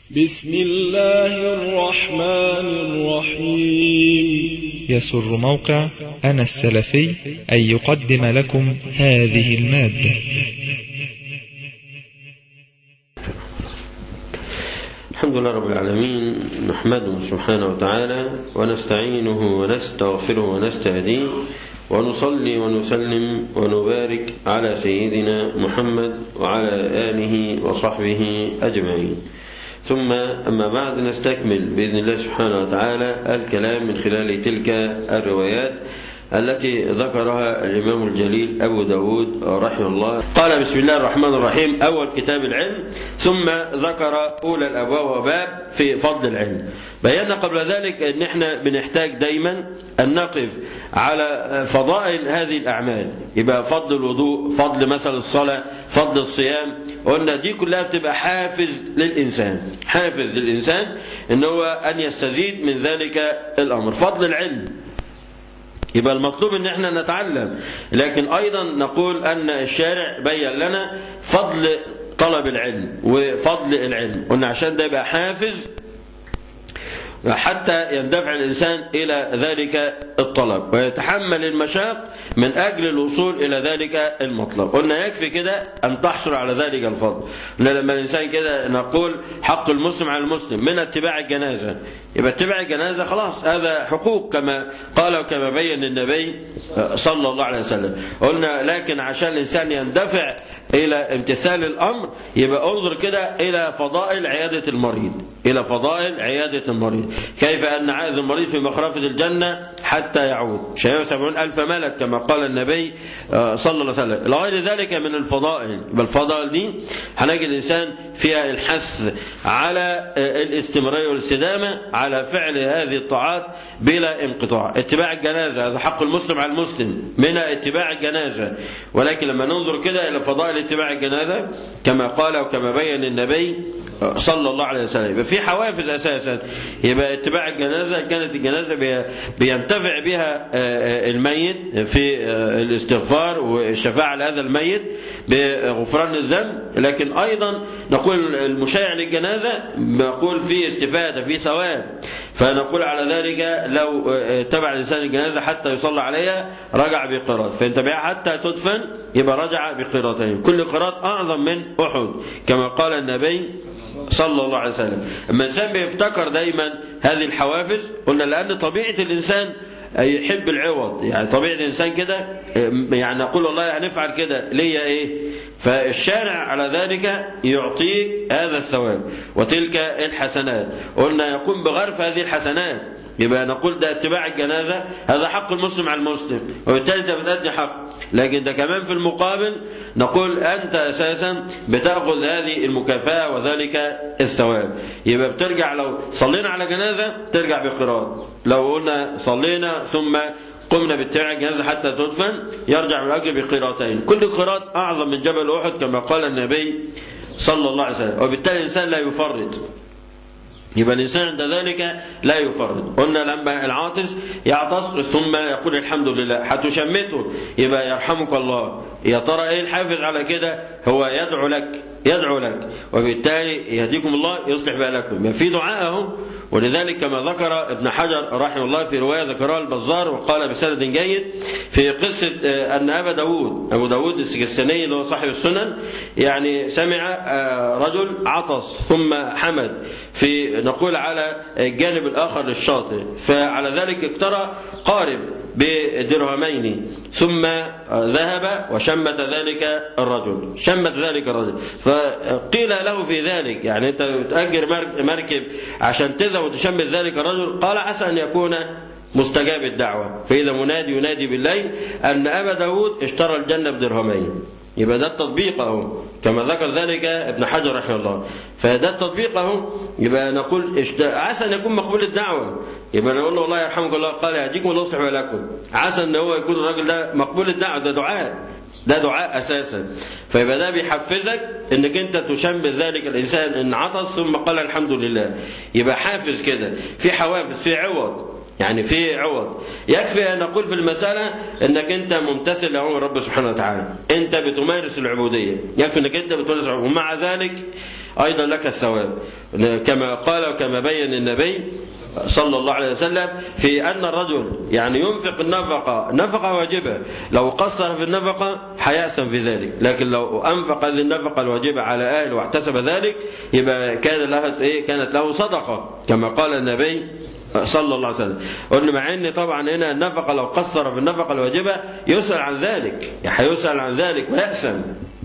بسم الله الرحمن الرحيم يسر موقع أنا السلفي أن يقدم لكم هذه المادة الحمد لله رب العالمين نحمده سبحانه وتعالى ونستعينه ونستغفره ونستهديه ونصلي ونسلم ونبارك على سيدنا محمد وعلى آله وصحبه أجمعين ثم أما بعد نستكمل بإذن الله سبحانه وتعالى الكلام من خلال تلك الروايات التي ذكرها الإمام الجليل أبو داود رحمه الله قال بسم الله الرحمن الرحيم أول كتاب العلم ثم ذكر أولى الأبواب وباب في فضل العلم بينا قبل ذلك أن احنا بنحتاج دايما أن نقف على فضائل هذه الأعمال يبقى فضل الوضوء فضل مثل الصلاة فضل الصيام قلنا دي كلها بتبقى حافز للإنسان حافز للإنسان أن هو أن يستزيد من ذلك الأمر فضل العلم يبقى المطلوب ان احنا نتعلم لكن ايضا نقول ان الشارع بين لنا فضل طلب العلم وفضل العلم قلنا عشان ده يبقى حافز حتى يندفع الإنسان إلى ذلك الطلب ويتحمل المشاق من أجل الوصول إلى ذلك المطلب قلنا يكفي كده أن تحصل على ذلك الفضل لما الإنسان كده نقول حق المسلم على المسلم من اتباع الجنازة يبقى اتباع الجنازة خلاص هذا حقوق كما قال وكما بين النبي صلى الله عليه وسلم قلنا لكن عشان الإنسان يندفع إلى امتثال الأمر يبقى انظر كده إلى فضائل عيادة المريض إلى فضائل عيادة المريض كيف أن عائد المريض في مخرفة الجنة حتى يعود شيء سبعون ألف ملك كما قال النبي صلى الله عليه وسلم لغير ذلك من الفضائل بالفضائل دي هنجد الإنسان فيها الحث على الاستمرارية والاستدامة على فعل هذه الطاعات بلا انقطاع اتباع الجنازة هذا حق المسلم على المسلم من اتباع الجنازة ولكن لما ننظر كده إلى فضائل اتباع الجنازة كما قال وكما بين النبي صلى الله عليه وسلم يبقى في حوافز أساسا يبقى اتباع الجنازة كانت الجنازة بينتفع بها الميت في الاستغفار والشفاعة لهذا الميت بغفران الذنب لكن أيضا نقول المشايع للجنازة نقول في استفادة في ثواب فنقول على ذلك لو تبع الإنسان الجنازة حتى يصلى عليها رجع بقراط فإن تبعها حتى تدفن يبقى رجع بقراطين كل قراط أعظم من أحد كما قال النبي صلى الله عليه وسلم اما الإنسان بيفتكر دايما هذه الحوافز قلنا لأن طبيعة الإنسان يحب العوض يعني طبيعة الإنسان كده يعني نقول والله هنفعل كده ليا إيه فالشارع على ذلك يعطيك هذا الثواب وتلك الحسنات قلنا يقوم بغرف هذه الحسنات يبقى نقول ده اتباع الجنازة هذا حق المسلم على المسلم وبالتالي انت بتأدي حق لكن ده كمان في المقابل نقول أنت أساسا بتأخذ هذه المكافأة وذلك الثواب يبقى بترجع لو صلينا على جنازة ترجع بقراءة لو قلنا صلينا ثم قمنا باتباع الجنازة حتى تدفن يرجع بالأجر بقراءتين كل قراءة أعظم من جبل أحد كما قال النبي صلى الله عليه وسلم وبالتالي الإنسان لا يفرط يبقى الإنسان عند ذلك لا يفرط قلنا لما العاطس يعطس ثم يقول الحمد لله هتشمته يبقى يرحمك الله يا ترى ايه الحافز على كده هو يدعو لك يدعو لك وبالتالي يهديكم الله يصلح بالكم في دعاءه ولذلك كما ذكر ابن حجر رحمه الله في رواية ذكرها البزار وقال بسند جيد في قصة أن أبا داود أبو داود السجستاني اللي هو صاحب السنن يعني سمع رجل عطس ثم حمد في نقول على الجانب الآخر للشاطئ فعلى ذلك اقترى قارب بدرهمين ثم ذهب وشمت ذلك الرجل شمت ذلك الرجل فقيل له في ذلك يعني أنت بتأجر مركب عشان تذهب وتشمت ذلك الرجل قال عسى أن يكون مستجاب الدعوة فإذا منادي ينادي بالليل أن أبا داود اشترى الجنة بدرهمين يبقى ده التطبيق اهو كما ذكر ذلك ابن حجر رحمه الله فده التطبيق اهو يبقى نقول عسى ان يكون مقبول الدعوه يبقى نقول له والله يرحمك الله قال يهديكم ويصلح بالكم عسى ان هو يكون الراجل ده مقبول الدعوه ده دعاء ده دعاء اساسا فيبقى ده بيحفزك انك انت تشمل ذلك الانسان ان عطس ثم قال الحمد لله يبقى حافز كده في حوافز في عوض يعني في عوض يكفي أن نقول في المسألة أنك أنت ممتثل لأمر رب سبحانه وتعالى أنت بتمارس العبودية يكفي أنك أنت بتمارس العبودية ومع ذلك أيضا لك الثواب كما قال وكما بين النبي صلى الله عليه وسلم في أن الرجل يعني ينفق النفقة نفقة واجبة لو قصر في النفقة حيأسا في ذلك لكن لو أنفق هذه النفقة الواجبة على أهله واحتسب ذلك يبقى كان له إيه كانت له صدقة كما قال النبي صلى الله عليه وسلم قلنا مع ان طبعا هنا النفقه لو قصر في النفقه الواجبه يسال عن ذلك هيسال عن ذلك ويأسم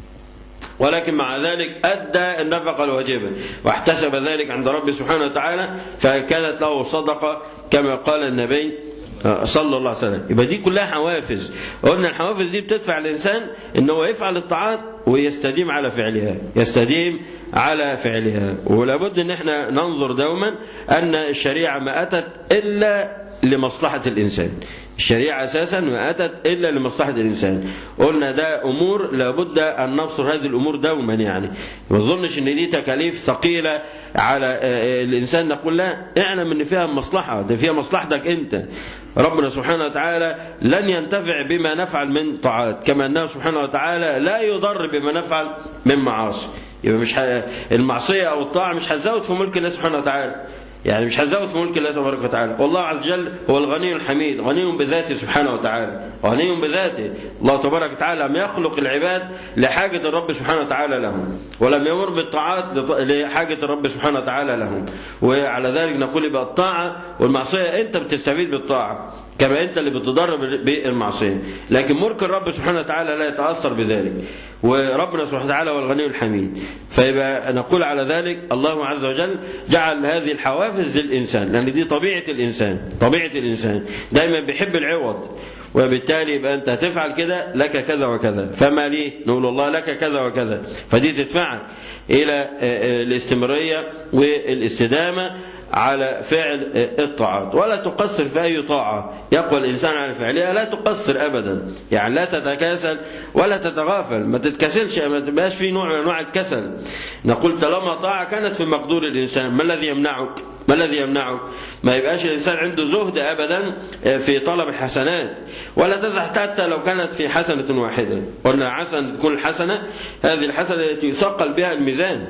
ولكن مع ذلك أدى النفقة الواجبة واحتسب ذلك عند ربه سبحانه وتعالى فكانت له صدقة كما قال النبي صلى الله عليه وسلم يبقى دي كلها حوافز قلنا الحوافز دي بتدفع الإنسان ان هو يفعل الطاعات ويستديم على فعلها يستديم على فعلها ولابد ان احنا ننظر دوما ان الشريعة ما أتت إلا لمصلحة الإنسان الشريعة أساسا ما أتت إلا لمصلحة الإنسان قلنا ده أمور لابد أن نبصر هذه الأمور دوما يعني ما اظنش أن دي تكاليف ثقيلة على الإنسان نقول لا اعلم أن فيها مصلحة ده فيها مصلحتك أنت ربنا سبحانه وتعالى لن ينتفع بما نفعل من طاعات كما أنه سبحانه وتعالى لا يضر بما نفعل من معاصي يبقى مش ه... المعصية أو الطاعة مش هتزود في ملك الله سبحانه وتعالى يعني مش هتزود في ملك الله تبارك وتعالى والله عز وجل هو الغني الحميد غني بذاته سبحانه وتعالى غني بذاته الله تبارك وتعالى لم يخلق العباد لحاجة الرب سبحانه وتعالى لهم ولم يمر بالطاعات لحاجة الرب سبحانه وتعالى لهم وعلى ذلك نقول يبقى الطاعة والمعصية أنت بتستفيد بالطاعة كما أنت اللي بتضرب بالمعصية لكن ملك الرب سبحانه وتعالى لا يتأثر بذلك وربنا سبحانه وتعالى هو الغني الحميد فيبقى نقول على ذلك الله عز وجل جعل هذه الحوافز للإنسان لأن دي طبيعة الإنسان طبيعة الإنسان دايما بيحب العوض وبالتالي يبقى أنت هتفعل كده لك كذا وكذا فما لي نقول الله لك كذا وكذا فدي تدفعك إلى الاستمرارية والاستدامة على فعل الطاعات ولا تقصر في أي طاعة يقوى الإنسان على فعلها لا تقصر أبدا يعني لا تتكاسل ولا تتغافل ما تتكسلش ما تبقاش في نوع من أنواع الكسل نقول طالما طاعة كانت في مقدور الإنسان ما الذي يمنعك ما الذي يمنعه ما يبقاش الإنسان عنده زهد أبدا في طلب الحسنات ولا تزح حتى لو كانت في حسنة واحدة قلنا حسنة تكون الحسنة هذه الحسنة التي يثقل بها الميزان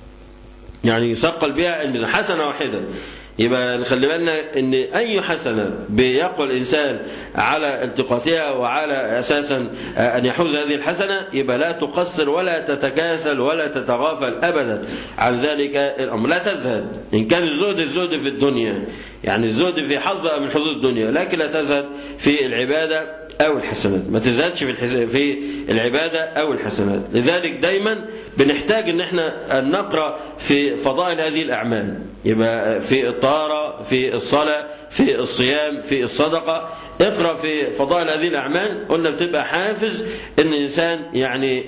يعني يثقل بها الميزان حسنة واحدة يبقى نخلي بالنا ان اي حسنه بيقوى الانسان على التقاطها وعلى اساسا ان يحوز هذه الحسنه يبقى لا تقصر ولا تتكاسل ولا تتغافل ابدا عن ذلك الامر لا تزهد ان كان الزهد الزهد في الدنيا يعني الزهد في حظ من حظوظ الدنيا لكن لا تزهد في العباده أو الحسنات ما تزهدش في الحس... في العبادة أو الحسنات لذلك دايما بنحتاج ان احنا أن نقرأ في فضائل هذه الأعمال يبقى في الطهارة في الصلاة في الصيام في الصدقة اقرأ في فضائل هذه الأعمال قلنا بتبقى حافز ان الإنسان يعني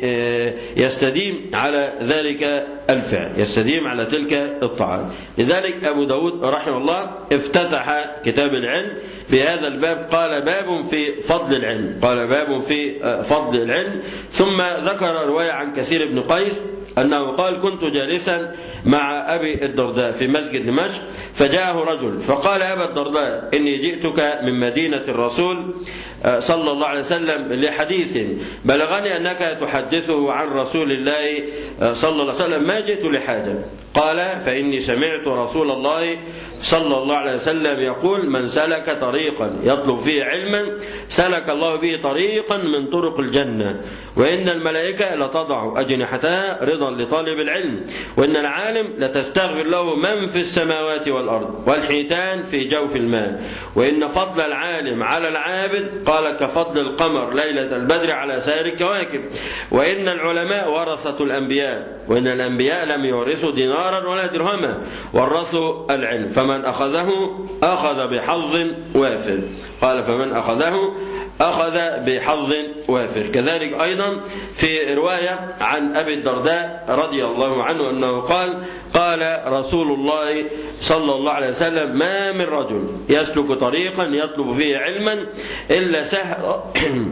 يستديم على ذلك الفعل يستديم على تلك الطاعات لذلك أبو داود رحمه الله افتتح كتاب العلم بهذا الباب قال باب في فضل العلم قال باب في فضل العلم ثم ذكر رواية عن كثير بن قيس أنه قال كنت جالسا مع أبي الدرداء في مسجد دمشق فجاءه رجل فقال أبا الدرداء إني جئتك من مدينة الرسول صلى الله عليه وسلم لحديث بلغني أنك تحدثه عن رسول الله صلى الله عليه وسلم ما جئت لحاجة قال فإني سمعت رسول الله صلى الله عليه وسلم يقول من سلك طريقا يطلب فيه علما سلك الله به طريقا من طرق الجنة وإن الملائكة لتضع أجنحتها رضا لطالب العلم وإن العالم لتستغفر له من في السماوات والأرض والحيتان في جوف الماء وإن فضل العالم على العابد قال كفضل القمر ليلة البدر على سائر الكواكب وإن العلماء ورثة الأنبياء وإن الأنبياء لم يورثوا دينارا ولا درهما ورثوا العلم فمن أخذه أخذ بحظ وافر قال فمن أخذه أخذ بحظ وافر كذلك أيضا في رواية عن أبي الدرداء رضي الله عنه أنه قال قال رسول الله صلى الله عليه وسلم ما من رجل يسلك طريقا يطلب فيه علما إلا سهل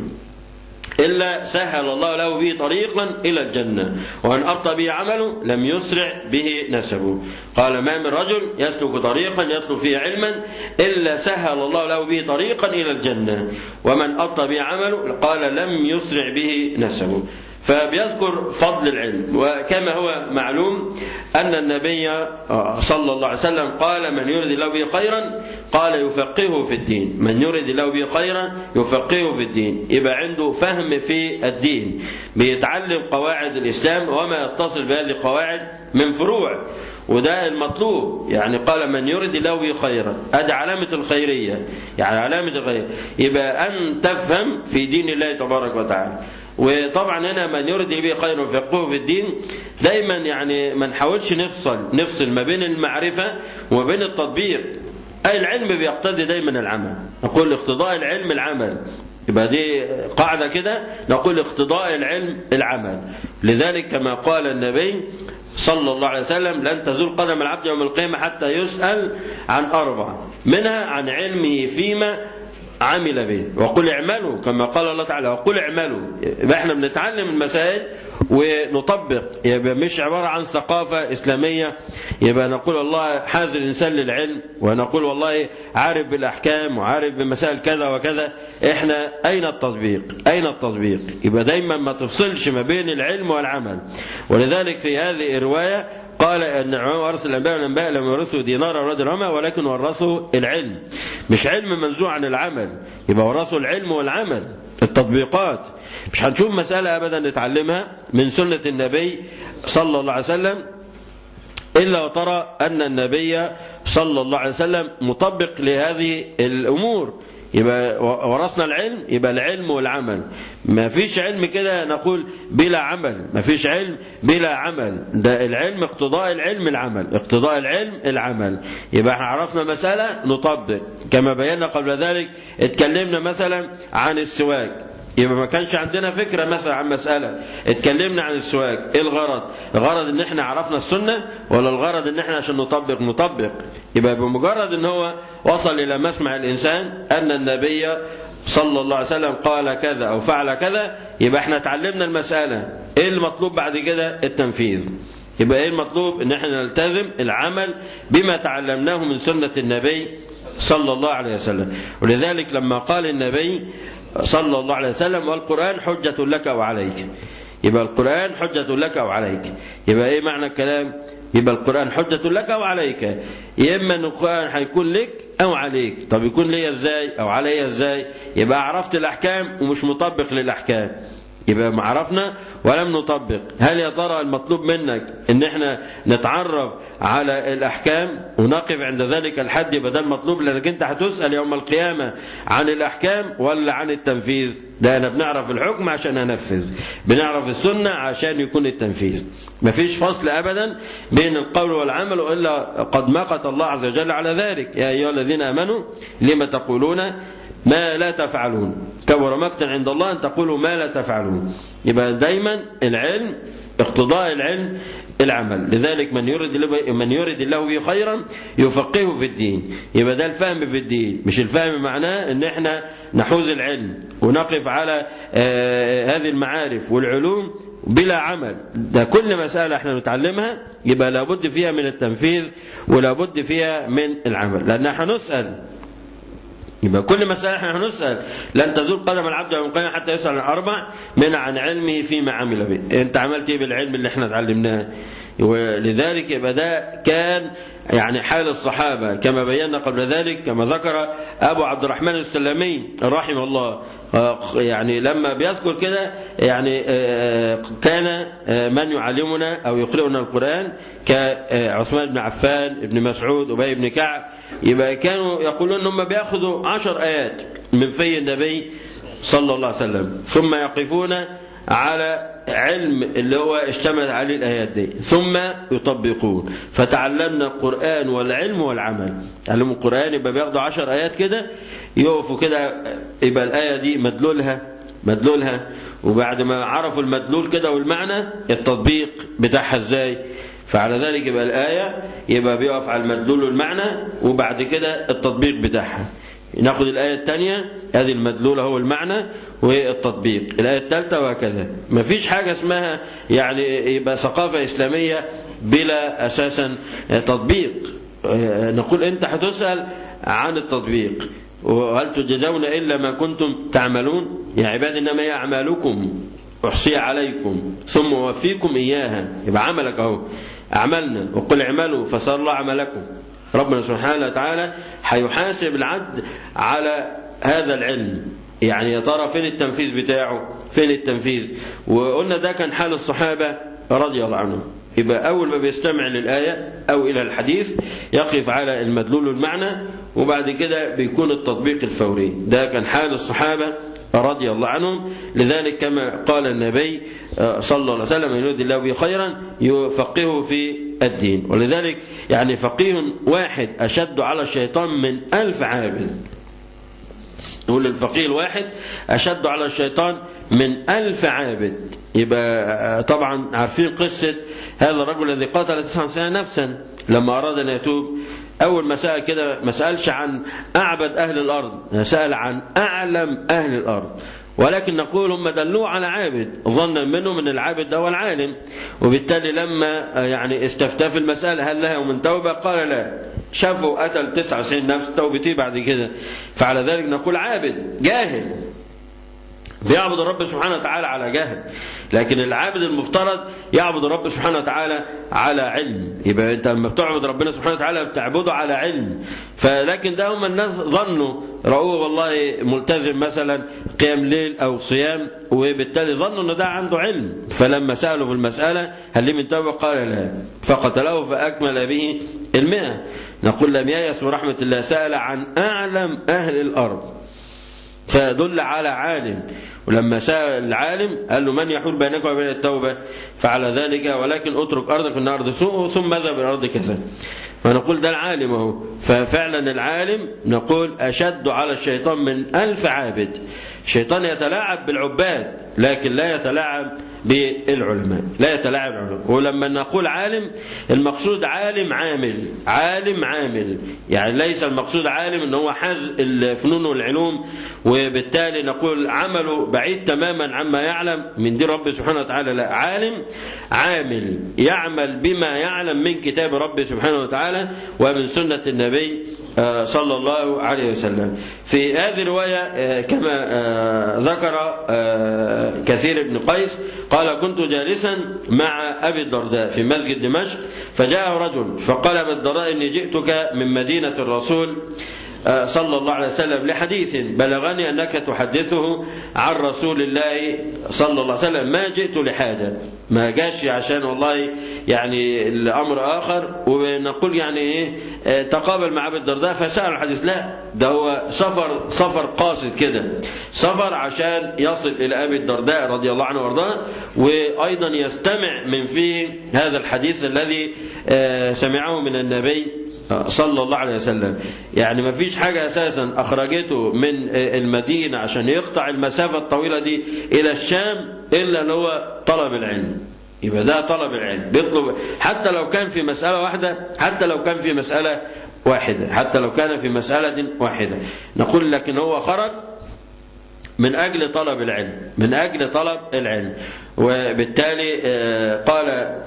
إلا سهل الله له به طريقا إلى الجنة وأن أبطأ به عمله لم يسرع به نسبه قال ما من رجل يسلك طريقا يطلب فيه علما إلا سهل الله له به طريقا إلى الجنة ومن أبطأ به عمله قال لم يسرع به نسبه فبيذكر فضل العلم وكما هو معلوم أن النبي صلى الله عليه وسلم قال من يرد الله به خيرا قال يفقهه في الدين من يرد الله به خيرا يفقهه في الدين يبقى عنده فهم في الدين بيتعلم قواعد الإسلام وما يتصل بهذه القواعد من فروع وده المطلوب يعني قال من يرد الله به خيرا ادي علامة الخيرية يعني علامة الخير يبقى أن تفهم في دين الله تبارك وتعالى وطبعا هنا من يرد به خيرا ويفقهه في الدين دايما يعني ما نحاولش نفصل نفصل ما بين المعرفة وما بين التطبيق أي العلم بيقتضي دايما العمل نقول اقتضاء العلم العمل يبقى دي قاعدة كده نقول اقتضاء العلم العمل لذلك كما قال النبي صلى الله عليه وسلم لن تزول قدم العبد يوم القيامة حتى يسأل عن أربع منها عن علمه فيما عمل به وقل اعملوا كما قال الله تعالى وقل اعملوا يبقى احنا بنتعلم المسائل ونطبق يبقى مش عبارة عن ثقافة إسلامية يبقى نقول الله حاز الإنسان للعلم ونقول والله عارف بالأحكام وعارف بمسائل كذا وكذا احنا أين التطبيق أين التطبيق يبقى دايما ما تفصلش ما بين العلم والعمل ولذلك في هذه الرواية قال ان العلماء ورثوا الانباء والانباء لم يورثوا دينارا ولا درهما ولكن ورثوا العلم مش علم منزوع عن العمل يبقى ورثوا العلم والعمل التطبيقات مش هنشوف مسألة أبدا نتعلمها من سنة النبي صلى الله عليه وسلم إلا وترى أن النبي صلى الله عليه وسلم مطبق لهذه الأمور يبقى ورثنا العلم يبقى العلم والعمل ما فيش علم كده نقول بلا عمل ما فيش علم بلا عمل ده العلم اقتضاء العلم العمل اقتضاء العلم العمل يبقى احنا عرفنا مسألة نطبق كما بينا قبل ذلك اتكلمنا مثلا عن السواك يبقى ما كانش عندنا فكرة مثلا عن مسألة اتكلمنا عن السواك ايه الغرض الغرض ان احنا عرفنا السنة ولا الغرض ان احنا عشان نطبق نطبق يبقى بمجرد ان هو وصل الى مسمع الانسان ان النبي صلى الله عليه وسلم قال كذا او فعل كذا يبقى احنا اتعلمنا المسألة ايه المطلوب بعد كده التنفيذ يبقى ايه المطلوب ان احنا نلتزم العمل بما تعلمناه من سنة النبي صلى الله عليه وسلم ولذلك لما قال النبي صلى الله عليه وسلم والقرآن حجة لك أو عليك يبقى القرآن حجة لك أو عليك يبقى إيه معنى الكلام يبقى القرآن حجة لك أو عليك يا إما أن القرآن هيكون لك أو عليك طب يكون لي إزاي أو علي إزاي يبقى عرفت الأحكام ومش مطبق للأحكام يبقى ما عرفنا ولم نطبق هل يا ترى المطلوب منك ان احنا نتعرف على الاحكام ونقف عند ذلك الحد يبقى ده المطلوب لانك انت هتسال يوم القيامه عن الاحكام ولا عن التنفيذ ده انا بنعرف الحكم عشان انفذ بنعرف السنه عشان يكون التنفيذ مفيش فصل ابدا بين القول والعمل والا قد مقت الله عز وجل على ذلك يا ايها الذين امنوا لم تقولون ما لا تفعلون كبر مقتا عند الله أن تقولوا ما لا تفعلون يبقى دايما العلم اقتضاء العلم العمل لذلك من يرد من يرد الله به خيرا يفقهه في الدين يبقى ده الفهم في الدين مش الفهم معناه ان احنا نحوز العلم ونقف على هذه المعارف والعلوم بلا عمل ده كل مسألة احنا نتعلمها يبقى لابد فيها من التنفيذ ولابد فيها من العمل لأن هنسأل يبقى كل مسألة احنا هنسأل لن تزول قدم العبد يوم القيامة حتى يسأل عن أربع من عن علمه فيما عمل به أنت عملت ايه بالعلم اللي احنا اتعلمناه ولذلك يبقى ده كان يعني حال الصحابة كما بينا قبل ذلك كما ذكر أبو عبد الرحمن السلمي رحمه الله يعني لما بيذكر كده يعني كان من يعلمنا أو يقرئنا القرآن كعثمان بن عفان ابن مسعود أبي بن كعب يبقى كانوا يقولون انهم بياخذوا عشر ايات من في النبي صلى الله عليه وسلم ثم يقفون على علم اللي هو اشتمل عليه الايات دي ثم يطبقون فتعلمنا القران والعلم والعمل علموا القران يبقى بياخدوا عشر ايات كده يقفوا كده يبقى الايه دي مدلولها مدلولها وبعد ما عرفوا المدلول كده والمعنى التطبيق بتاعها ازاي فعلى ذلك يبقى الآية يبقى بيقف على المدلول والمعنى وبعد كده التطبيق بتاعها ناخد الآية الثانية هذه المدلولة هو المعنى والتطبيق الآية الثالثة وهكذا ما فيش حاجة اسمها يعني يبقى ثقافة إسلامية بلا أساسا تطبيق نقول أنت هتسأل عن التطبيق وهل تجزون إلا ما كنتم تعملون يا عباد إنما هي أعمالكم أحصي عليكم ثم أوفيكم إياها يبقى عملك أهو أعملنا وقل اعملوا فسأل الله عملكم ربنا سبحانه وتعالى هيحاسب العبد على هذا العلم يعني يا ترى فين التنفيذ بتاعه فين التنفيذ وقلنا ده كان حال الصحابة رضي الله عنهم يبقى أول ما بيستمع للآية أو إلى الحديث يقف على المدلول المعنى وبعد كده بيكون التطبيق الفوري ده كان حال الصحابة رضي الله عنهم لذلك كما قال النبي صلى الله عليه وسلم من يريد الله به خيرا يفقهه في الدين ولذلك يعني فقيه واحد أشد على الشيطان من ألف عابد نقول الفقيه الواحد أشد على الشيطان من ألف عابد يبقى طبعا عارفين قصة هذا الرجل الذي قتل 99 نفسا لما أراد أن يتوب أول ما سأل كده ما سألش عن أعبد أهل الأرض سأل عن أعلم أهل الأرض ولكن نقول هم دلوه على عابد ظنا منهم ان العابد ده هو العالم وبالتالي لما يعني استفتى في المسألة هل لها من توبة قال لا شافوا قتل 99 نفس توبتي بعد كده فعلى ذلك نقول عابد جاهل بيعبد الرب سبحانه وتعالى على جهل لكن العابد المفترض يعبد الرب سبحانه وتعالى على علم يبقى انت لما بتعبد ربنا سبحانه وتعالى بتعبده على علم فلكن ده هم الناس ظنوا رأوه والله ملتزم مثلا قيام ليل او صيام وبالتالي ظنوا ان ده عنده علم فلما سألوا في المسألة هل لي من توبة قال لا فقتله فأكمل به المئة نقول لم ييأس رحمة الله سأل عن أعلم أهل الأرض فدل على عالم ولما سأل العالم قال له من يحول بينك وبين التوبة فعلى ذلك ولكن اترك أرضك من أرض سوء ثم اذهب إلى أرض كذا فنقول ده العالم اهو ففعلا العالم نقول أشد على الشيطان من ألف عابد الشيطان يتلاعب بالعباد لكن لا يتلاعب بالعلماء لا يتلاعب بالعلماء ولما نقول عالم المقصود عالم عامل عالم عامل يعني ليس المقصود عالم ان هو حاز الفنون والعلوم وبالتالي نقول عمله بعيد تماما عما يعلم من دين رب سبحانه وتعالى لا عالم عامل يعمل بما يعلم من كتاب رب سبحانه وتعالى ومن سنة النبي صلى الله عليه وسلم في هذه الرواية كما ذكر كثير بن قيس قال كنت جالسا مع أبي الدرداء في مسجد دمشق فجاء رجل فقال أبي الدرداء إني جئتك من مدينة الرسول صلى الله عليه وسلم لحديث بلغني أنك تحدثه عن رسول الله صلى الله عليه وسلم ما جئت لحاجة ما جاش عشان والله يعني الأمر آخر ونقول يعني إيه تقابل مع أبي الدرداء فسأل الحديث لا ده هو سفر سفر قاصد كده سفر عشان يصل إلى أبي الدرداء رضي الله عنه وارضاه وأيضا يستمع من فيه هذا الحديث الذي سمعه من النبي صلى الله عليه وسلم يعني ما فيش حاجة أساسا أخرجته من المدينة عشان يقطع المسافة الطويلة دي إلى الشام إلا اللي هو طلب العلم يبقى ده طلب العلم بيطلب حتى لو كان في مسألة واحدة حتى لو كان في مسألة واحدة حتى لو كان في مسألة واحدة نقول لكن هو خرج من أجل طلب العلم من أجل طلب العلم وبالتالي قال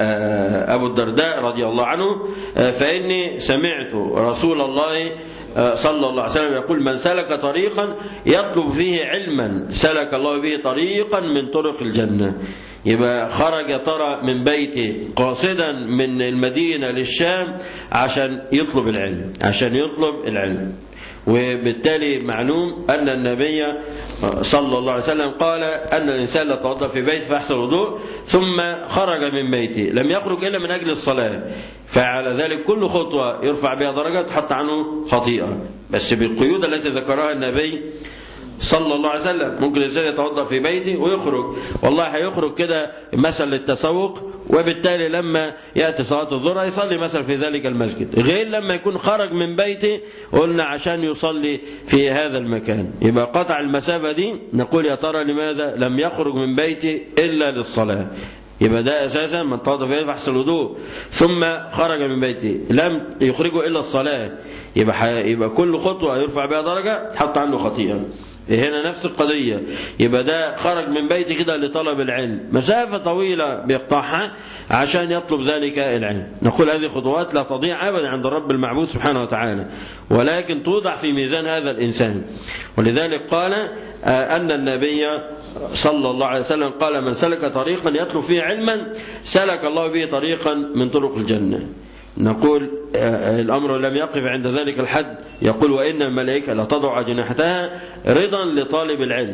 أبو الدرداء رضي الله عنه فإني سمعت رسول الله صلى الله عليه وسلم يقول من سلك طريقا يطلب فيه علما سلك الله به طريقا من طرق الجنة يبقى خرج ترى من بيته قاصدا من المدينة للشام عشان يطلب العلم عشان يطلب العلم وبالتالي معلوم أن النبي صلى الله عليه وسلم قال أن الإنسان لا توضأ في بيت فأحسن الوضوء ثم خرج من بيته لم يخرج إلا من أجل الصلاة فعلى ذلك كل خطوة يرفع بها درجة تحط عنه خطيئة بس بالقيود التي ذكرها النبي صلى الله عليه وسلم ممكن الإنسان يتوضأ في بيته ويخرج والله هيخرج كده مثلا للتسوق وبالتالي لما يأتي صلاة الظهر يصلي مثلا في ذلك المسجد غير لما يكون خرج من بيته قلنا عشان يصلي في هذا المكان يبقى قطع المسافة دي نقول يا ترى لماذا لم يخرج من بيته إلا للصلاة يبقى ده أساسا من توضأ في فحص الوضوء ثم خرج من بيته لم يخرجه إلا الصلاة يبقى, يبقى كل خطوة يرفع بها درجة تحط عنه خطيئة هنا نفس القضية يبقى ده خرج من بيته كده لطلب العلم مسافة طويلة بيقطعها عشان يطلب ذلك العلم نقول هذه خطوات لا تضيع أبدا عند الرب المعبود سبحانه وتعالى ولكن توضع في ميزان هذا الإنسان ولذلك قال أن النبي صلى الله عليه وسلم قال من سلك طريقا يطلب فيه علما سلك الله به طريقا من طرق الجنة نقول الأمر لم يقف عند ذلك الحد يقول وإن الملائكة لتضع أجنحتها رضا لطالب العلم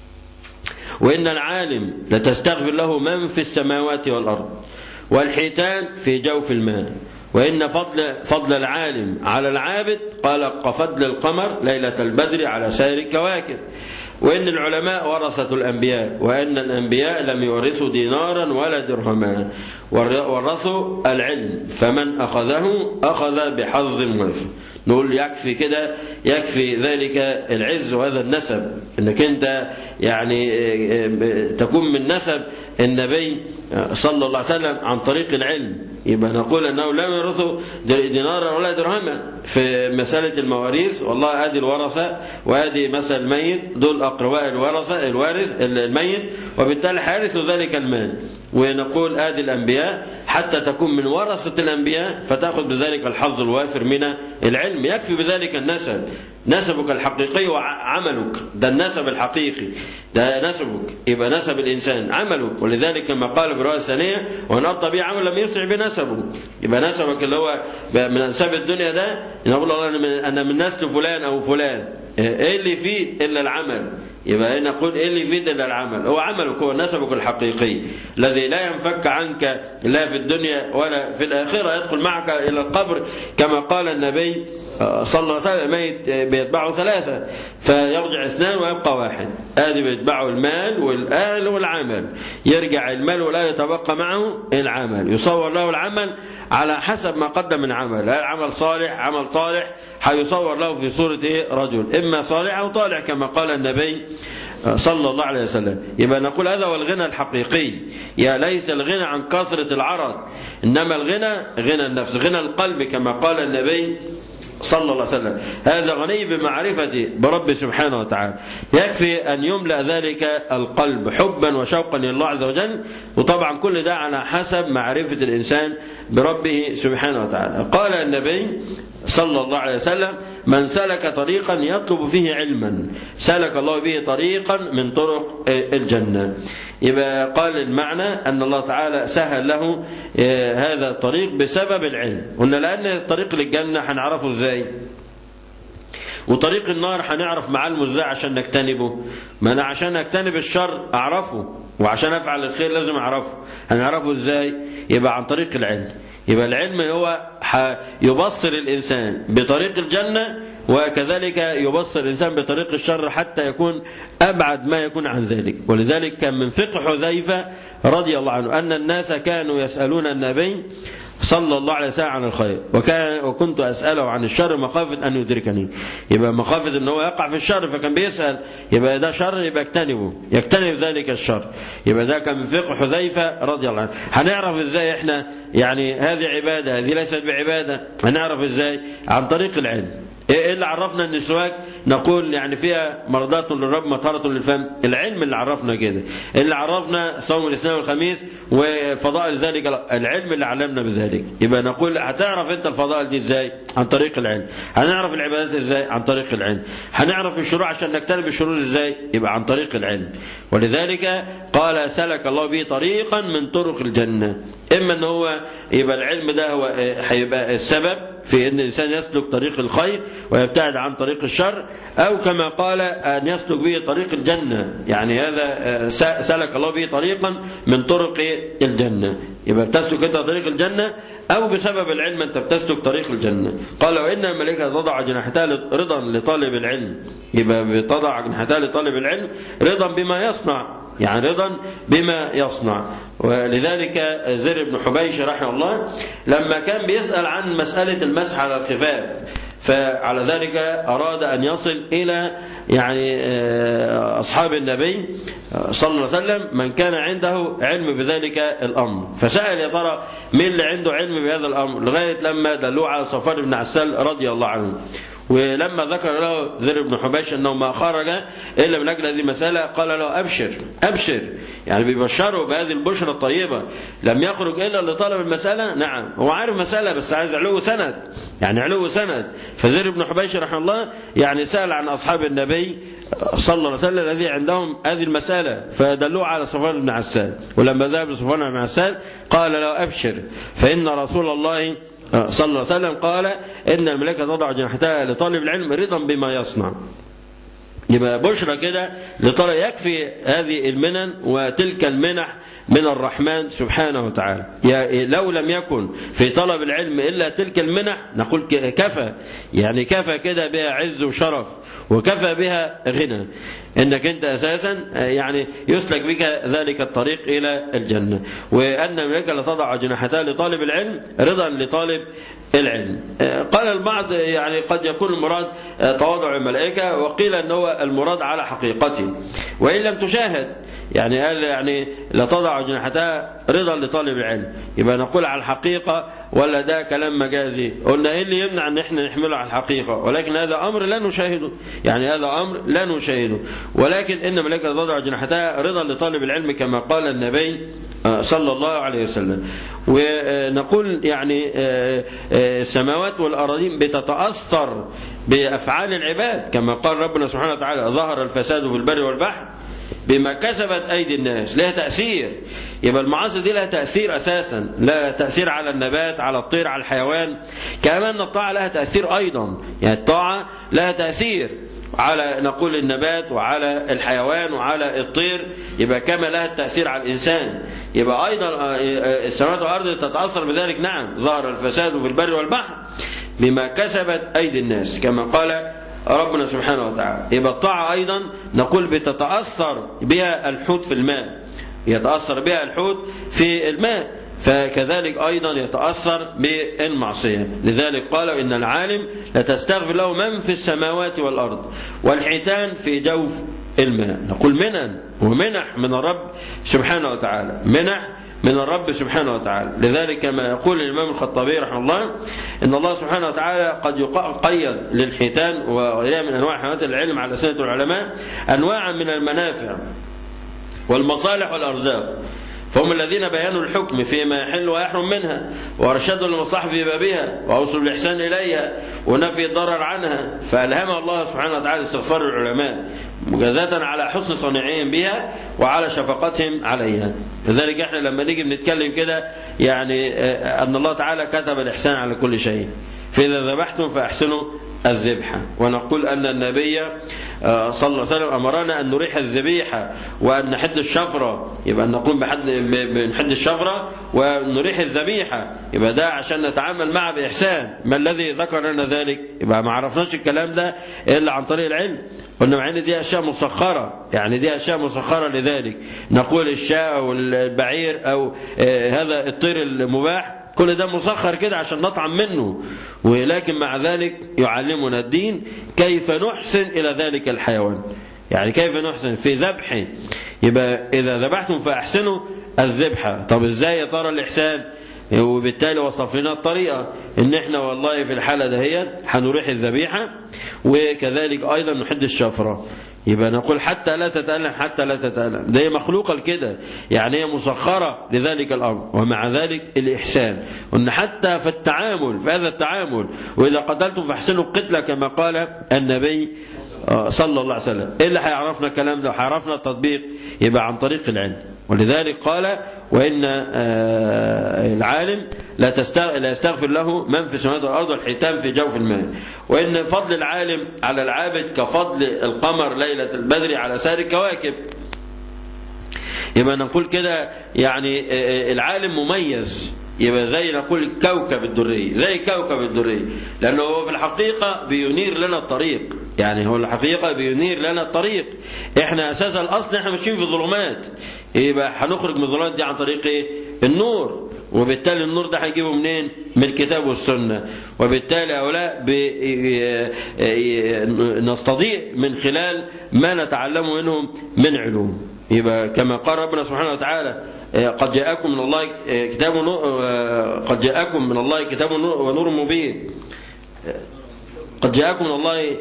وإن العالم لتستغفر له من في السماوات والأرض والحيتان في جوف الماء وإن فضل فضل العالم على العابد قال كفضل القمر ليلة البدر على سائر الكواكب وإن العلماء ورثة الأنبياء وأن الأنبياء لم يورثوا دينارا ولا درهما ورثوا العلم فمن أخذه أخذ بحظ وافر نقول يكفي كده يكفي ذلك العز وهذا النسب انك انت يعني تكون من نسب النبي صلى الله عليه وسلم عن طريق العلم يبقى نقول انه لم يرثوا دينارا ولا درهما في مساله المواريث والله ادي الورثه وادي مثل الميت دول اقرباء الورثه الوارث الميت وبالتالي حارث ذلك المال ونقول ادي الانبياء حتى تكون من ورثه الانبياء فتاخذ بذلك الحظ الوافر من العلم يكفي بذلك النسب نسبك الحقيقي وعملك ده النسب الحقيقي ده نسبك يبقى نسب الإنسان عملك ولذلك كما قال بالرواية الثانية وأن أبطى به عمل لم يسرع بنسبه يبقى نسبك اللي هو من أنساب الدنيا ده نقول الله أنا من نسل فلان أو فلان إيه اللي يفيد إلا العمل يبقى هنا نقول إيه اللي يفيد إلا العمل هو عملك هو نسبك الحقيقي الذي لا ينفك عنك لا في الدنيا ولا في الآخرة يدخل معك إلى القبر كما قال النبي صلى الله عليه وسلم الميت بيتبعه ثلاثة فيرجع اثنان ويبقى واحد آدي بيتبعه المال والآل والعمل يرجع المال ولا يتبقى معه العمل يصور له العمل على حسب ما قدم من عمل هل عمل صالح عمل طالح هيصور له في صورة إيه رجل إما صالح أو طالح كما قال النبي صلى الله عليه وسلم يبقى نقول هذا هو الغنى الحقيقي يا ليس الغنى عن كثرة العرض إنما الغنى غنى النفس غنى القلب كما قال النبي صلى الله عليه وسلم هذا غني بمعرفة برب سبحانه وتعالى يكفي أن يملأ ذلك القلب حبا وشوقا لله عز وجل وطبعا كل ده على حسب معرفة الإنسان بربه سبحانه وتعالى قال النبي صلى الله عليه وسلم من سلك طريقا يطلب فيه علما سلك الله به طريقا من طرق الجنة يبقى قال المعنى أن الله تعالى سهل له هذا الطريق بسبب العلم قلنا لأن الطريق للجنة هنعرفه ازاي وطريق النار هنعرف معالمه ازاي عشان نجتنبه ما انا عشان اجتنب الشر اعرفه وعشان افعل الخير لازم اعرفه هنعرفه ازاي يبقى عن طريق العلم يبقى العلم هو يبصر الإنسان بطريق الجنة وكذلك يبصر الإنسان بطريق الشر حتى يكون أبعد ما يكون عن ذلك ولذلك كان من فقه حذيفة رضي الله عنه أن الناس كانوا يسألون النبي صلى الله عليه وسلم عن الخير وكان وكنت أسأله عن الشر مخافة أن يدركني يبقى مخافة أن هو يقع في الشر فكان بيسأل يبقى ده شر يبقى اجتنبه يجتنب ذلك الشر يبقى ده كان من فقه حذيفة رضي الله عنه هنعرف ازاي احنا يعني هذه عبادة هذه ليست بعبادة هنعرف ازاي عن طريق العلم ايه اللي عرفنا ان السواك نقول يعني فيها مرضات للرب مطهرة للفم العلم اللي عرفنا كده اللي عرفنا صوم الاثنين والخميس وفضائل ذلك العلم اللي علمنا بذلك يبقى نقول هتعرف انت الفضائل دي ازاي عن طريق العلم هنعرف العبادات ازاي عن طريق العلم هنعرف الشروع عشان نجتنب الشرور ازاي يبقى عن طريق العلم ولذلك قال سلك الله به طريقا من طرق الجنة اما ان هو يبقى العلم ده هو هيبقى السبب في ان الانسان يسلك طريق الخير ويبتعد عن طريق الشر او كما قال ان يسلك به طريق الجنه يعني هذا سلك الله به طريقا من طرق الجنه يبقى بتسلك انت طريق الجنه او بسبب العلم انت بتسلك طريق الجنه قال وان الملائكه تضع جناحتها رضا لطالب العلم يبقى بتضع جناحتها لطالب العلم رضا بما يصنع يعني رضا بما يصنع ولذلك زر بن حبيش رحمه الله لما كان بيسأل عن مسألة المسح على الخفاف فعلى ذلك أراد أن يصل إلى يعني أصحاب النبي صلى الله عليه وسلم من كان عنده علم بذلك الأمر فسأل يا ترى مين اللي عنده علم بهذا الأمر لغاية لما دلوه على صفار بن عسال رضي الله عنه ولما ذكر له زر بن حبيش أنه ما خرج إلا من أجل هذه المسألة قال له أبشر أبشر يعني بيبشره بهذه البشرة الطيبة لم يخرج إلا لطلب المسألة نعم هو عارف مسألة بس عايز علو سند يعني علو سند فزر بن حبيش رحمه الله يعني سأل عن أصحاب النبي صلى الله عليه وسلم الذي عندهم هذه المسألة فدلوه على صفوان بن عسان ولما ذهب لصفوان بن عسان قال له أبشر فإن رسول الله صلى الله عليه وسلم قال إن الملائكة تضع جناحتها لطالب العلم رضا بما يصنع يبقى بشرى كده لطالب يكفي هذه المنن وتلك المنح من الرحمن سبحانه وتعالى لو لم يكن في طلب العلم إلا تلك المنح نقول كفى يعني كفى كده بها عز وشرف وكفى بها غنى انك انت اساسا يعني يسلك بك ذلك الطريق الى الجنه وان الملائكه لتضع جناحتها لطالب العلم رضا لطالب العلم قال البعض يعني قد يكون المراد تواضع الملائكه وقيل ان هو المراد على حقيقته وان لم تشاهد يعني قال يعني لتضع جناحتها رضا لطالب العلم يبقى نقول على الحقيقه ولا ده كلام مجازي قلنا ايه اللي يمنع ان احنا نحمله على الحقيقه ولكن هذا امر لا نشاهده يعني هذا امر لا نشاهده ولكن ان ملائكه تضع جناحتها رضا لطالب العلم كما قال النبي صلى الله عليه وسلم ونقول يعني السماوات والأراضين بتتأثر بأفعال العباد كما قال ربنا سبحانه وتعالى ظهر الفساد في البر والبحر بما كسبت أيدي الناس لها تأثير يبقى المعاصي دي لها تأثير أساسا لها تأثير على النبات على الطير على الحيوان كما أن الطاعة لها تأثير أيضا يعني الطاعة لها تأثير على نقول النبات وعلى الحيوان وعلى الطير يبقى كما لها التأثير على الإنسان يبقى أيضا السماوات والأرض تتأثر بذلك نعم ظهر الفساد في البر والبحر بما كسبت أيدي الناس كما قال ربنا سبحانه وتعالى يبقى الطاعة أيضا نقول بتتأثر بها الحوت في الماء يتأثر بها الحوت في الماء فكذلك أيضا يتأثر بالمعصية لذلك قالوا إن العالم لتستغفر له من في السماوات والأرض والحيتان في جوف الماء نقول منن ومنح من الرب سبحانه وتعالى منح من الرب سبحانه وتعالى لذلك كما يقول الإمام الخطابي رحمه الله إن الله سبحانه وتعالى قد قيد للحيتان وغيرها من أنواع حيوانات العلم على سنة العلماء أنواعا من المنافع والمصالح والأرزاق فهم الذين بيانوا الحكم فيما يحل ويحرم منها وارشدوا المصلحة في بابها وأوصوا بالإحسان إليها ونفي الضرر عنها فألهم الله سبحانه وتعالى استغفار العلماء مجازاة على حسن صنيعهم بها وعلى شفقتهم عليها لذلك احنا لما نيجي بنتكلم كده يعني أن الله تعالى كتب الإحسان على كل شيء فإذا ذبحتم فأحسنوا الذبحة ونقول أن النبي صلى الله عليه وسلم أمرنا أن نريح الذبيحة وأن نحد الشفرة يبقى نقوم بحد بنحد الشفرة ونريح الذبيحة يبقى ده عشان نتعامل معه بإحسان ما الذي ذكر لنا ذلك يبقى ما عرفناش الكلام ده إلا عن طريق العلم قلنا مع ان دي اشياء مسخره يعني دي اشياء مسخره لذلك نقول الشاء او البعير او هذا الطير المباح كل ده مسخر كده عشان نطعم منه ولكن مع ذلك يعلمنا الدين كيف نحسن إلى ذلك الحيوان يعني كيف نحسن في ذبحه يبقى إذا ذبحتم فأحسنوا الذبحة طب إزاي يا ترى الإحسان وبالتالي وصف لنا الطريقة ان احنا والله في الحالة دهيت هنريح الذبيحة وكذلك ايضا نحد الشفرة يبقى نقول حتى لا تتألم حتى لا تتألم ده هي مخلوقة لكده يعني هي مسخرة لذلك الأمر ومع ذلك الإحسان وأن حتى في التعامل في هذا التعامل وإذا قتلتم فاحسنوا القتلة كما قال النبي صلى الله عليه وسلم إيه اللي هيعرفنا الكلام ده وهيعرفنا التطبيق يبقى عن طريق العلم ولذلك قال وإن العالم لا, لا يستغفر له من في السماوات والأرض والحيتان في جوف الماء وإن فضل العالم على العابد كفضل القمر ليلة البدر على سائر الكواكب يبقى نقول كده يعني العالم مميز يبقى زي نقول كوكب الدري زي كوكب الدري لأنه هو في الحقيقة بينير لنا الطريق يعني هو الحقيقة بينير لنا الطريق احنا أساس الأصل احنا ماشيين في ظلمات يبقى هنخرج من الظلمات دي عن طريق ايه النور وبالتالي النور ده هيجيبه منين من الكتاب والسنة وبالتالي هؤلاء نستضيء من خلال ما نتعلمه منهم من علوم يبقى كما قال ربنا سبحانه وتعالى قد جاءكم من الله كتاب قد جاءكم من الله كتاب ونور مبين قد جاءكم من الله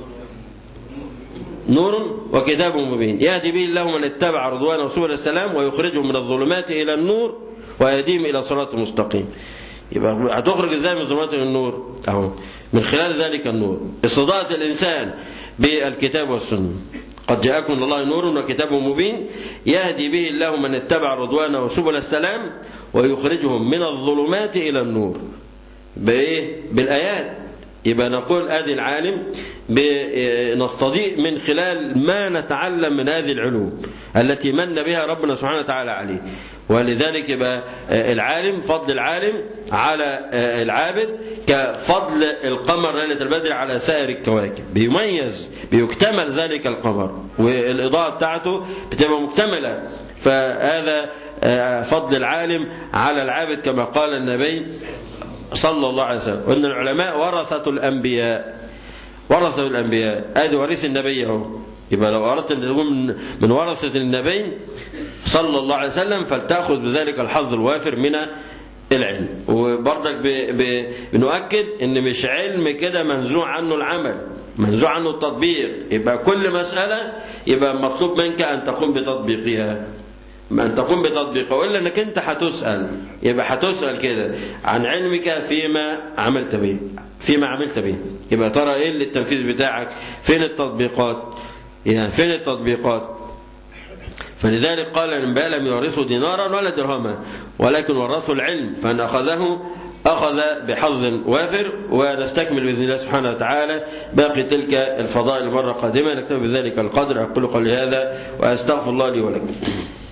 نور وكتاب مبين يهدي به الله من اتبع رضوانه سبل السلام ويخرجهم من الظلمات إلى النور ويهديهم إلى صراط مستقيم يبقى هتخرج ازاي من الظلمات الى النور اهو من خلال ذلك النور استضاءة الانسان بالكتاب والسنه قد جاءكم من الله نور وكتاب مبين يهدي به الله من اتبع رضوانه سبل السلام ويخرجهم من الظلمات الى النور بايه بالايات يبقى نقول ادي العالم نستضيء من خلال ما نتعلم من هذه العلوم التي من بها ربنا سبحانه وتعالى عليه ولذلك يبقى العالم فضل العالم على العابد كفضل القمر ليلة البدر على سائر الكواكب بيميز بيكتمل ذلك القمر والإضاءة بتاعته بتبقى مكتملة فهذا فضل العالم على العابد كما قال النبي صلى الله عليه وسلم وأن العلماء ورثة الأنبياء ورثة الأنبياء ادي ورث النبي اهو يبقى لو أردت أن تكون من ورثة النبي صلى الله عليه وسلم فلتأخذ بذلك الحظ الوافر من العلم وبرضك بنؤكد ان مش علم كده منزوع عنه العمل منزوع عنه التطبيق يبقى كل مسألة يبقى مطلوب منك أن تقوم بتطبيقها أن تقوم بتطبيقه وإلا أنك أنت هتسأل يبقى هتسأل كده عن علمك فيما عملت به فيما عملت به يبقى ترى إيه اللي التنفيذ بتاعك فين التطبيقات يعني فين التطبيقات فلذلك قال الانبياء لم يورثوا دينارا ولا درهما ولكن ورثوا العلم فان اخذه اخذ بحظ وافر ونستكمل باذن الله سبحانه وتعالى باقي تلك الفضائل مره قادمه نكتب بذلك القدر اقول قولي هذا واستغفر الله لي ولكم